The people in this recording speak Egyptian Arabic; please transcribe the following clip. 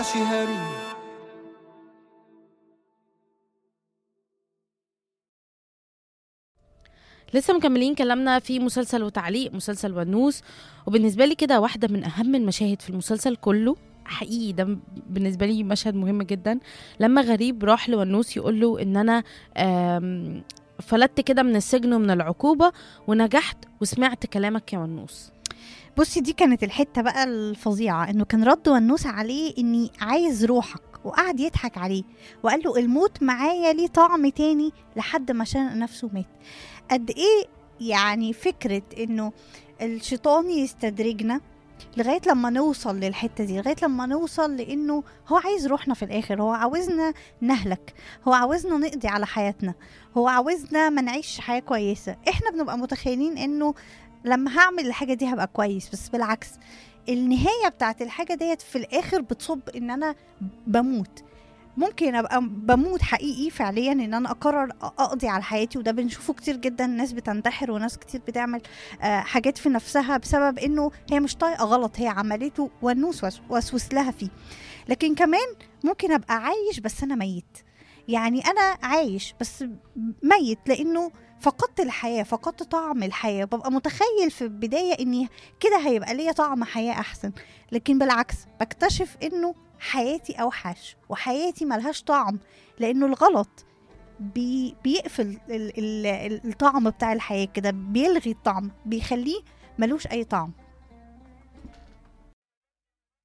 شهري لسه مكملين كلامنا في مسلسل وتعليق مسلسل ونوس وبالنسبه لي كده واحده من اهم المشاهد في المسلسل كله حقيقي ده بالنسبه لي مشهد مهم جدا لما غريب راح لونوس يقول له ان انا آم، فلتت كده من السجن ومن العقوبه ونجحت وسمعت كلامك يا ونوس بصي دي كانت الحته بقى الفظيعه انه كان رد ونوس عليه اني عايز روحك وقعد يضحك عليه وقال له الموت معايا ليه طعم تاني لحد ما شنق نفسه مات قد ايه يعني فكره انه الشيطان يستدرجنا لغايه لما نوصل للحته دي لغايه لما نوصل لانه هو عايز روحنا في الاخر هو عاوزنا نهلك هو عاوزنا نقضي على حياتنا هو عاوزنا ما نعيش حياه كويسه احنا بنبقى متخيلين انه لما هعمل الحاجه دي هبقى كويس بس بالعكس النهايه بتاعت الحاجه ديت في الاخر بتصب ان انا بموت ممكن ابقى بموت حقيقي فعليا ان انا اقرر اقضي على حياتي وده بنشوفه كتير جدا ناس بتنتحر وناس كتير بتعمل آه، حاجات في نفسها بسبب انه هي مش طايقه غلط هي عملته والنوس وس- وسوس لها فيه لكن كمان ممكن ابقى عايش بس انا ميت يعني انا عايش بس ميت لانه فقدت الحياه فقدت طعم الحياه ببقى متخيل في البدايه اني كده هيبقى ليا طعم حياه احسن لكن بالعكس بكتشف انه حياتي اوحش وحياتي ملهاش طعم لانه الغلط بي بيقفل ال- ال- ال- الطعم بتاع الحياه كده بيلغي الطعم بيخليه ملوش اي طعم